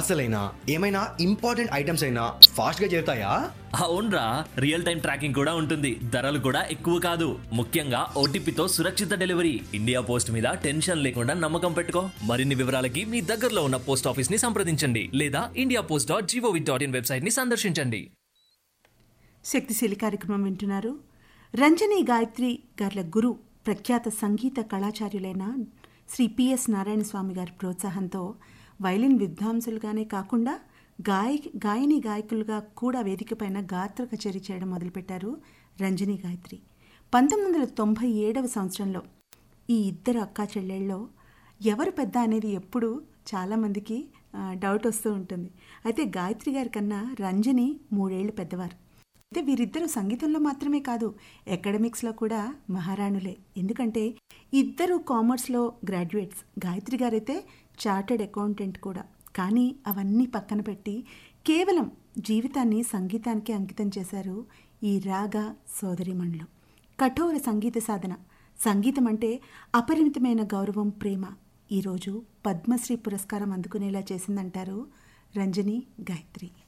అసలైనా ఏమైనా important items అయినా fast గా చేరుతాయా అవునరా రియల్ టైం ట్రాకింగ్ కూడా ఉంటుంది ధరలు కూడా ఎక్కువ కాదు ముఖ్యంగా ఓటీపీతో సురక్షిత డెలివరీ ఇండియా పోస్ట్ మీద టెన్షన్ లేకుండా నమ్మకం పెట్టుకో మరిన్ని వివరాలకి మీ దగ్గరలో ఉన్న పోస్ట్ ఆఫీస్ ని సంప్రదించండి లేదా India post dot G O V dot in website ని సందర్శించండి శక్తిశీలి కార్యక్రమం వింటున్నారు రంజని గాయత్రి గార్ల గురు ప్రఖ్యాత సంగీత కళాచార్యులైన శ్రీ పిఎస్ నారాయణ స్వామి గారి ప్రోత్సాహంతో వైలిన్ విద్వాంసులుగానే కాకుండా గాయ గాయని గాయకులుగా కూడా వేదికపైన గాత్ర కచేరీ చేయడం మొదలుపెట్టారు రంజని గాయత్రి పంతొమ్మిది వందల తొంభై ఏడవ సంవత్సరంలో ఈ ఇద్దరు అక్కా చెల్లెళ్ళలో ఎవరు పెద్ద అనేది ఎప్పుడు చాలామందికి ఆ, డౌట్ వస్తూ ఉంటుంది అయితే గాయత్రి గారి కన్నా రంజని మూడేళ్లు పెద్దవారు అయితే వీరిద్దరూ సంగీతంలో మాత్రమే కాదు అకాడమిక్స్లో కూడా మహారాణులే ఎందుకంటే ఇద్దరు కామర్స్లో గ్రాడ్యుయేట్స్ గాయత్రి గారైతే చార్టెడ్ అకౌంటెంట్ కూడా కానీ అవన్నీ పక్కన పెట్టి కేవలం జీవితాన్ని సంగీతానికి అంకితం చేశారు ఈ రాగా సోదరిమణులు కఠోర సంగీత సాధన సంగీతం అంటే అపరిమితమైన గౌరవం ప్రేమ ఈరోజు పద్మశ్రీ పురస్కారం అందుకునేలా చేసిందంటారు రంజని గాయత్రి